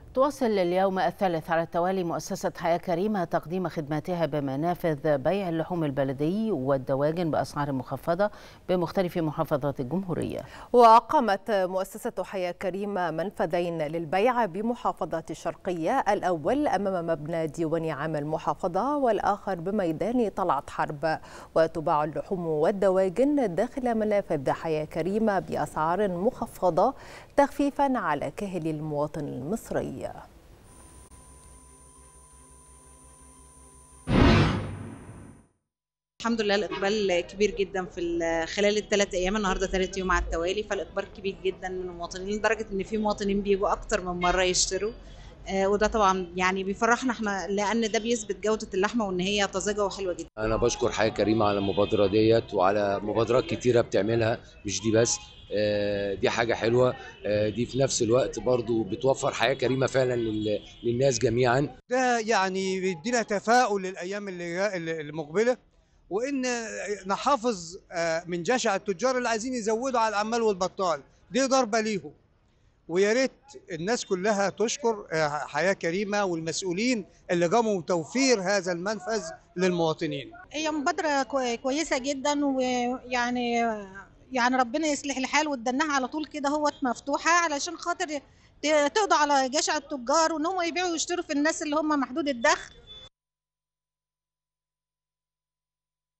تواصل اليوم الثالث على التوالي مؤسسة حياة كريمة تقديم خدماتها بمنافذ بيع اللحوم البلدي والدواجن بأسعار مخفضة بمختلف محافظات الجمهورية وأقامت مؤسسة حياة كريمة منفذين للبيع بمحافظة الشرقية الأول أمام مبنى ديوان عام المحافظة والآخر بميدان طلعت حرب وتباع اللحوم والدواجن داخل منافذ حياة كريمة بأسعار مخفضة تخفيفا على كاهل المواطن المصري الحمد لله الاقبال كبير جدا في خلال الثلاث ايام النهارده ثالث يوم على التوالي فالاقبال كبير جدا من المواطنين لدرجه ان في مواطنين بيجوا اكتر من مره يشتروا آه وده طبعا يعني بيفرحنا احنا لان ده بيثبت جوده اللحمه وان هي طازجه وحلوه جدا انا بشكر حياه كريمه على المبادره ديت وعلى مبادرات كتيره بتعملها مش دي بس دي حاجة حلوة دي في نفس الوقت برضو بتوفر حياة كريمة فعلا للناس جميعا ده يعني بيدينا تفاؤل للأيام اللي المقبلة وإن نحافظ من جشع التجار اللي عايزين يزودوا على العمال والبطال دي ضربة ليهم ويا ريت الناس كلها تشكر حياة كريمة والمسؤولين اللي قاموا بتوفير هذا المنفذ للمواطنين هي مبادرة كويسة جدا ويعني يعني ربنا يصلح الحال وتدنها على طول كده هوت مفتوحه علشان خاطر تقضي على جشع التجار وان هم يبيعوا ويشتروا في الناس اللي هم محدود الدخل